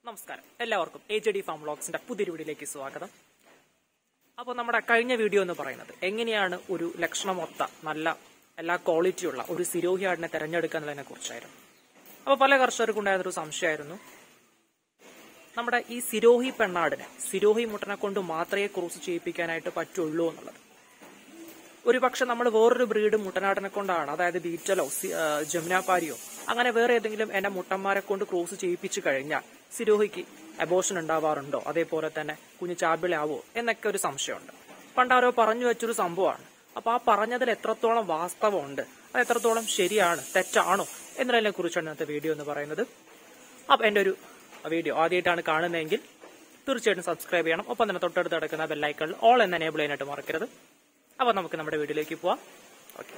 നമസ്കാരം എല്ലാവർക്കും A J D farm വ്ളോഗ്സിന്റെ പുതിയൊരു വീഡിയോയിലേക്ക് സ്വാഗതം അപ്പോൾ നമ്മുടെ കഴിഞ്ഞ വീഡിയോ എന്ന് പറയുന്നത് എങ്ങനെയാണ് ഒരു ലക്ഷണമൊത്ത നല്ല എല്ലാ ക്വാളിറ്റിയുള്ള ഒരു സിരോഹി ആടിനെ തിരഞ്ഞെടുക്കുക എന്നതിനെ കുറിച്ചായിരുന്നു അപ്പോൾ പല കർഷകർക്കും ഉണ്ടായിരുന്നൊരു സംശയമായിരുന്നു നമ്മുടെ ഈ സിരോഹി പെണ്ണാടിനെ സിരോഹി മുട്ടനെ കൊണ്ട് മാത്രമേ ക്രൂസ് ചെയ്യിപ്പിക്കാനായിട്ട് പറ്റുള്ളൂ എന്നുള്ളത് ഒരുപക്ഷെ നമ്മൾ വേറൊരു ബ്രീഡ് മുട്ടനാടിനെ കൊണ്ടാണ് അതായത് ബീറ്റലോ സി- ആ, ജമുനാപാരിയോ അങ്ങനെ വേറെ ഏതെങ്കിലും എന്റെ മുട്ടന്മാരെ കൊണ്ട് ക്രോസ് ചെയ്യിപ്പിച്ചു കഴിഞ്ഞാൽ സിരോഹിക്ക് അബോഷൻ ഉണ്ടാവാറുണ്ടോ അതേപോലെ തന്നെ കുഞ്ഞു ചാബിളാവോ എന്നൊക്കെ ഒരു സംശയമുണ്ട് പണ്ടാരോ പറഞ്ഞു വെച്ചൊരു സംഭവമാണ് അപ്പൊ ആ പറഞ്ഞതിൽ എത്രത്തോളം വാസ്തവമുണ്ട് അത് എത്രത്തോളം ശരിയാണ് തെറ്റാണോ എന്നതിനെ കുറിച്ചാണ് ഇന്നത്തെ വീഡിയോ എന്ന് പറയുന്നത് അപ്പൊ എന്റെ ഒരു വീഡിയോ ആദ്യമായിട്ടാണ് കാണുന്നതെങ്കിൽ തീർച്ചയായിട്ടും സബ്സ്ക്രൈബ് ചെയ്യണം ഒപ്പം തന്നെ തൊട്ടടുത്ത് കിടക്കുന്ന ബെല്ലൈക്കണിൽ ഓൾ എന്ന് എനേബിൾ ചെയ്യാനായിട്ട് മറക്കരുത് അപ്പൊ നമുക്ക് നമ്മുടെ വീഡിയോയിലേക്ക് പോവാം ഓക്കെ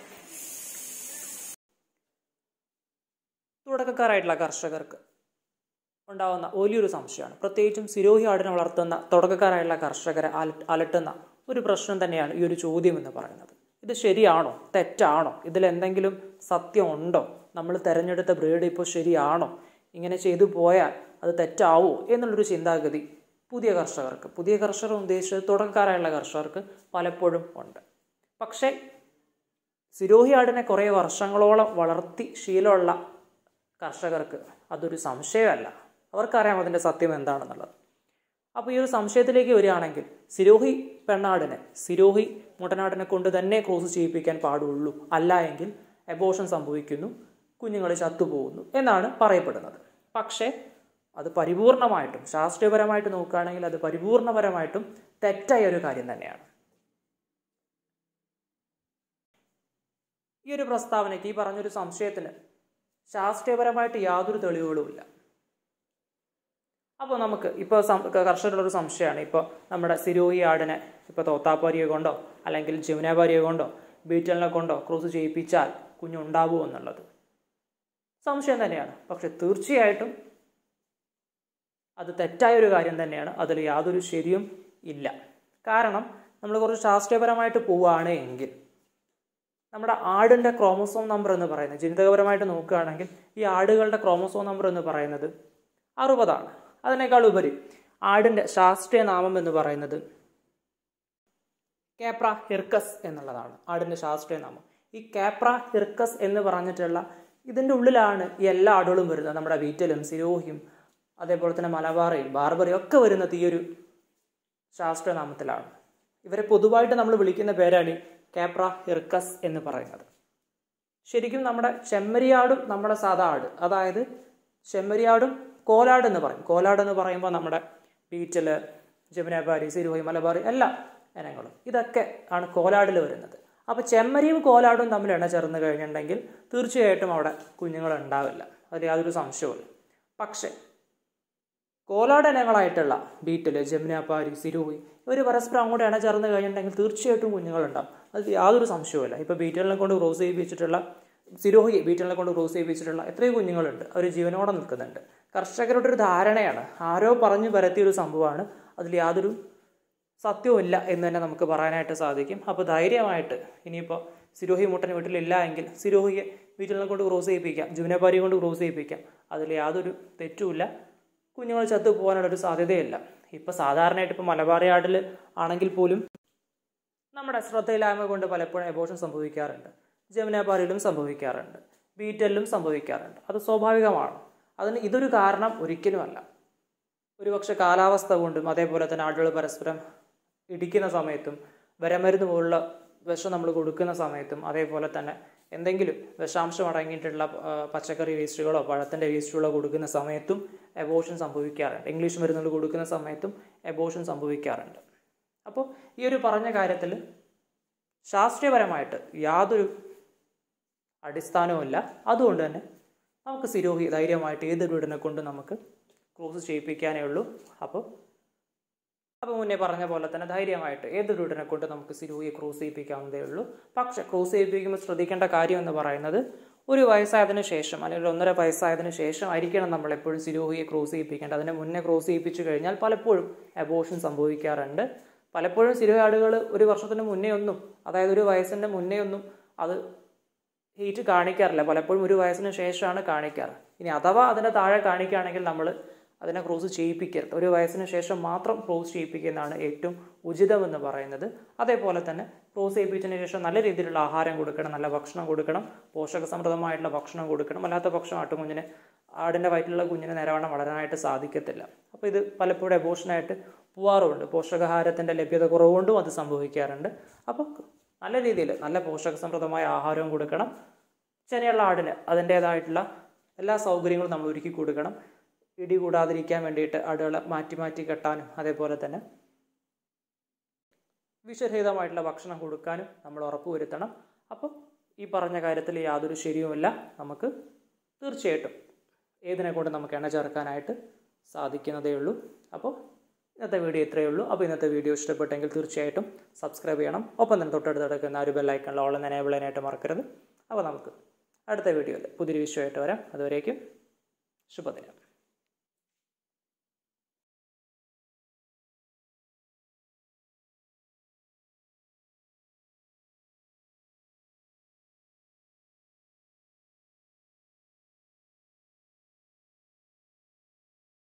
തുടക്കക്കാരായിട്ടുള്ള കർഷകർക്ക് ഉണ്ടാവുന്ന വലിയൊരു സംശയമാണ് പ്രത്യേകിച്ചും സിരോഹി ആടിനെ വളർത്തുന്ന തുടക്കക്കാരായിട്ടുള്ള കർഷകരെ അല- അലട്ടുന്ന ഒരു പ്രശ്നം തന്നെയാണ് ഈ ഒരു ചോദ്യം എന്ന് പറയുന്നത് ഇത് ശരിയാണോ തെറ്റാണോ ഇതിൽ എന്തെങ്കിലും സത്യമുണ്ടോ നമ്മൾ തിരഞ്ഞെടുത്ത ബ്രീഡ് ഇപ്പോൾ ശരിയാണോ ഇങ്ങനെ ചെയ്തു പോയാൽ അത് തെറ്റാവോ എന്നുള്ളൊരു ചിന്താഗതി പുതിയ കർഷകർക്ക് പുതിയ കർഷകർ ഉദ്ദേശിച്ചത് തുടക്കക്കാരായുള്ള കർഷകർക്ക് പലപ്പോഴും ഉണ്ട് പക്ഷേ സിരോഹി ആടിനെ കുറേ വർഷങ്ങളോളം വളർത്തി ശീലമുള്ള കർഷകർക്ക് അതൊരു സംശയമല്ല അവർക്കറിയാം അതിൻ്റെ സത്യം എന്താണെന്നുള്ളത് അപ്പോൾ ഈ ഒരു സംശയത്തിലേക്ക് വരികയാണെങ്കിൽ സിരോഹി പെണ്ണാടിനെ സിരോഹി മുട്ടനാടിനെ കൊണ്ട് തന്നെ ക്രോസ് ചെയ്യിപ്പിക്കാൻ പാടുള്ളൂ അല്ല എങ്കിൽ എബോഷൻ സംഭവിക്കുന്നു കുഞ്ഞുങ്ങൾ ചത്തുപോകുന്നു എന്നാണ് പറയപ്പെടുന്നത് പക്ഷേ അത് പരിപൂർണമായിട്ടും ശാസ്ത്രീയപരമായിട്ട് നോക്കുകയാണെങ്കിൽ അത് പരിപൂർണപരമായിട്ടും തെറ്റായ ഒരു കാര്യം തന്നെയാണ് ഈ ഒരു പ്രസ്താവനയ്ക്ക് ഈ പറഞ്ഞൊരു സംശയത്തിന് ശാസ്ത്രീയപരമായിട്ട് യാതൊരു തെളിവുകളുമില്ല അപ്പോൾ നമുക്ക് ഇപ്പോൾ കർഷകരുള്ളൊരു സംശയമാണ് ഇപ്പോൾ നമ്മുടെ സിരോഹി ആടിനെ ഇപ്പോൾ തോത്താപ്പാരിയെ കൊണ്ടോ അല്ലെങ്കിൽ ജമുനാപാരിയെ കൊണ്ടോ ബീറ്റലിനെ കൊണ്ടോ ക്രൂസ് ചെയ്യിപ്പിച്ചാൽ കുഞ്ഞുണ്ടാവുമോ എന്നുള്ളത് സംശയം തന്നെയാണ് പക്ഷെ തീർച്ചയായിട്ടും അത് തെറ്റായ ഒരു കാര്യം തന്നെയാണ് അതിൽ യാതൊരു ശരിയും ഇല്ല കാരണം നമ്മൾ കുറച്ച് ശാസ്ത്രീയപരമായിട്ട് പോവുകയാണ് എങ്കിൽ നമ്മുടെ ആടിൻ്റെ ക്രോമസോം നമ്പർ എന്ന് പറയുന്നത് ജനിതകപരമായിട്ട് നോക്കുകയാണെങ്കിൽ ഈ ആടുകളുടെ ക്രോമസോം നമ്പർ എന്ന് പറയുന്നത് അറുപതാണ് അതിനേക്കാൾ ഉപരി ആടിൻ്റെ ശാസ്ത്രീയ നാമം എന്ന് പറയുന്നത് കേപ്ര ഹിർക്കസ് എന്നുള്ളതാണ് ആടിൻ്റെ ശാസ്ത്രീയ നാമം ഈ കേപ്ര ഹിർക്കസ് എന്ന് പറഞ്ഞിട്ടുള്ള ഇതിൻ്റെ ഉള്ളിലാണ് ഈ എല്ലാ ആടുകളും വരുന്നത് നമ്മുടെ വീറ്റലും സിരോഹിയും അതേപോലെ തന്നെ മലബാറയും ബാർബറിയും ഒക്കെ വരുന്നത് ഈ ഒരു ശാസ്ത്രീയ നാമത്തിലാണ് ഇവരെ പൊതുവായിട്ട് നമ്മൾ വിളിക്കുന്ന പേരാണ് ഈ കേപ്ര ഹിർക്കസ് എന്ന് പറയുന്നത് ശരിക്കും നമ്മുടെ ചെമ്മരിയാടും നമ്മുടെ സാധാ ആട് അതായത് ചെമ്മരിയാടും കോലാട് എന്ന് പറയും കോലാട് എന്ന് പറയുമ്പോൾ നമ്മുടെ ബീറ്റല് ജമുനാബാരി സിരുഹി മലബാറി എല്ലാ ഇനങ്ങളും ഇതൊക്കെ ആണ് കോലാടിൽ വരുന്നത് അപ്പോൾ ചെമ്മരിയും കോലാടും തമ്മിൽ ഇണ ചേർന്ന് കഴിഞ്ഞിട്ടുണ്ടെങ്കിൽ തീർച്ചയായിട്ടും അവിടെ കുഞ്ഞുങ്ങൾ ഉണ്ടാവില്ല അതിൽ യാതൊരു സംശയവുമില്ല പക്ഷേ കോലാട് ഇനങ്ങളായിട്ടുള്ള ബീറ്റല് ജമുനാപ്പാരി സിരോഹി ഇവർ പരസ്പരം അങ്ങോട്ട് ഇണ ചേർന്ന് കഴിഞ്ഞിട്ടുണ്ടെങ്കിൽ തീർച്ചയായിട്ടും കുഞ്ഞുങ്ങളുണ്ടാവും അത് യാതൊരു സംശയവുമില്ല ഇപ്പോൾ ബീറ്റലിനെ കൊണ്ട് ക്രോസ് ചെയ്യിപ്പിച്ചിട്ടുള്ള സിരോഹി ബീറ്റലിനെ കൊണ്ട് ക്രോസ് ചെയ്യിപ്പിച്ചിട്ടുള്ള എത്രയോ കുഞ്ഞുങ്ങളുണ്ട് അവർ ജീവനോടെ നിൽക്കുന്നുണ്ട് കർഷകരുടെ ഒരു ധാരണയാണ് ആരോ പറഞ്ഞു പരത്തിയ ഒരു സംഭവമാണ് അതിൽ യാതൊരു സത്യവുമില്ല എന്ന് തന്നെ നമുക്ക് പറയാനായിട്ട് സാധിക്കും അപ്പോൾ ധൈര്യമായിട്ട് ഇനിയിപ്പോൾ സിരോഹി മുട്ടൻ വീട്ടിലില്ല എങ്കിൽ സിരോഹിയെ വീട്ടിലിനെ കൊണ്ട് ക്രോസ് ചെയ്യിപ്പിക്കാം ജുനപാരി കൊണ്ട് ക്രോസ് ചെയ്യിപ്പിക്കാം അതിൽ യാതൊരു തെറ്റുമില്ല കുഞ്ഞുങ്ങൾ ചത്തു പോകാനുള്ളൊരു സാധ്യതയില്ല ഇപ്പോൾ സാധാരണയായിട്ട് ഇപ്പോൾ മലബാറി ആടിൽ ആണെങ്കിൽ പോലും നമ്മുടെ ശ്രദ്ധയില്ലായ്മ കൊണ്ട് പലപ്പോഴും എബോഷൻ സംഭവിക്കാറുണ്ട് ജമുനാപാരിയിലും സംഭവിക്കാറുണ്ട് ബീറ്റലിലും സംഭവിക്കാറുണ്ട് അത് സ്വാഭാവികമാണ് അതിന് ഇതൊരു കാരണം ഒരിക്കലുമല്ല ഒരുപക്ഷെ കാലാവസ്ഥ കൊണ്ടും അതേപോലെ തന്നെ ആളുകൾ പരസ്പരം ഇടിക്കുന്ന സമയത്തും വരമരുന്ന് പോലുള്ള വിഷം നമ്മൾ കൊടുക്കുന്ന സമയത്തും അതേപോലെ തന്നെ എന്തെങ്കിലും വിഷാംശം അടങ്ങിയിട്ടുള്ള ആ, പച്ചക്കറി വേസ്റ്റുകളോ പഴത്തിൻ്റെ വേസ്റ്റുകളോ കൊടുക്കുന്ന സമയത്തും എബോഷൻ സംഭവിക്കാറുണ്ട് ഇംഗ്ലീഷ് മരുന്നുകൾ കൊടുക്കുന്ന സമയത്തും എബോഷൻ സംഭവിക്കാറുണ്ട് അപ്പോൾ ഈ ഒരു പറഞ്ഞ കാര്യത്തിൽ ശാസ്ത്രീയപരമായിട്ട് യാതൊരു അടിസ്ഥാനവുമില്ല അതുകൊണ്ട് തന്നെ നമുക്ക് സിരോഹി ധൈര്യമായിട്ട് ഏത് വീടിനെ കൊണ്ട് നമുക്ക് ക്രോസ് ചെയ്യിപ്പിക്കാനേ ഉള്ളൂ അപ്പോൾ അപ്പോൾ മുന്നേ പറഞ്ഞ പോലെ തന്നെ ധൈര്യമായിട്ട് ഏത് വീടിനെ കൊണ്ട് നമുക്ക് സിരോഹിയെ ക്രോസ് ചെയ്യിപ്പിക്കാവുന്നതേ ഉള്ളൂ പക്ഷേ ക്രോസ് ചെയ്യിപ്പിക്കുമ്പോൾ ശ്രദ്ധിക്കേണ്ട കാര്യം എന്ന് പറയുന്നത് ഒരു വയസ്സായതിനു ശേഷം അല്ലെങ്കിൽ ഒന്നര വയസ്സായതിനു ശേഷം ആയിരിക്കണം നമ്മൾ എപ്പോഴും സിരോഹിയെ ക്രോസ് ചെയ്യിപ്പിക്കേണ്ടത് അതിന് മുന്നേ ക്രോസ് ചെയ്യിപ്പിച്ചു കഴിഞ്ഞാൽ പലപ്പോഴും അബോഷൻ സംഭവിക്കാറുണ്ട് പലപ്പോഴും സിരോഹി ആടുകൾ ഒരു വർഷത്തിന് മുന്നേ ഒന്നും അതായത് ഒരു വയസ്സിൻ്റെ മുന്നേ ഒന്നും അത് ഹീറ്റ് കാണിക്കാറില്ല പലപ്പോഴും ഒരു വയസ്സിന് ശേഷമാണ് കാണിക്കാറ് ഇനി അഥവാ അതിൻ്റെ താഴെ കാണിക്കുകയാണെങ്കിൽ നമ്മൾ അതിനെ ക്രോസ് ചെയ്യിപ്പിക്കരുത് ഒരു വയസ്സിന് ശേഷം മാത്രം ക്രോസ് ചെയ്യിപ്പിക്കുന്നതാണ് ഏറ്റവും ഉചിതമെന്ന് പറയുന്നത് അതേപോലെ തന്നെ ക്രോസ് ചെയ്യിപ്പിച്ചതിന് ശേഷം നല്ല രീതിയിലുള്ള ആഹാരം കൊടുക്കണം നല്ല ഭക്ഷണം കൊടുക്കണം പോഷക സമൃദ്ധമായിട്ടുള്ള ഭക്ഷണം കൊടുക്കണം അല്ലാത്ത പക്ഷം ആട്ടുകുഞ്ഞിന് ആടിൻ്റെ വയറ്റിലുള്ള കുഞ്ഞിന് നേരവണ്ണം വളരാനായിട്ട് സാധിക്കത്തില്ല അപ്പോൾ ഇത് പലപ്പോഴും എബോഷനായിട്ട് പോവാറുമുണ്ട് പോഷകാഹാരത്തിൻ്റെ ലഭ്യത കുറവുകൊണ്ടും അത് സംഭവിക്കാറുണ്ട് അപ്പോൾ നല്ല രീതിയിൽ നല്ല പോഷക സമൃദ്ധമായ ആഹാരവും കൊടുക്കണം ചെനയുള്ള ആടിന് അതിൻ്റേതായിട്ടുള്ള എല്ലാ സൗകര്യങ്ങളും നമ്മൾ ഒരുക്കി കൊടുക്കണം ഇടി കൂടാതിരിക്കാൻ വേണ്ടിയിട്ട് ആടുകളെ മാറ്റി മാറ്റി കെട്ടാനും അതേപോലെ തന്നെ വിഷരഹിതമായിട്ടുള്ള ഭക്ഷണം കൊടുക്കാനും നമ്മൾ ഉറപ്പുവരുത്തണം അപ്പോൾ ഈ പറഞ്ഞ കാര്യത്തിൽ യാതൊരു ശരിയുമില്ല നമുക്ക് തീർച്ചയായിട്ടും ഏതിനെ കൊണ്ട് നമുക്ക് എണ്ണ ചേർക്കാനായിട്ട് സാധിക്കുന്നതേ ഉള്ളൂ അപ്പോൾ ഇന്നത്തെ വീഡിയോ ഇത്രയേ ഉള്ളൂ അപ്പോൾ ഇന്നത്തെ വീഡിയോ ഇഷ്ടപ്പെട്ടെങ്കിൽ തീർച്ചയായിട്ടും സബ്സ്ക്രൈബ് ചെയ്യണം ഒപ്പം തന്നെ തൊട്ടടുത്ത് കിടക്കുന്ന ഒരു ബെല്ലൈക്കണിൽ ഓൾ എന്ന് എനേബിൾ ചെയ്യാനായിട്ട് മറക്കരുത് അപ്പോൾ നമുക്ക് അടുത്ത വീഡിയോയിൽ പുതിയൊരു വിഷയമായിട്ട് വരാം അതുവരേക്കും ശുഭദിനം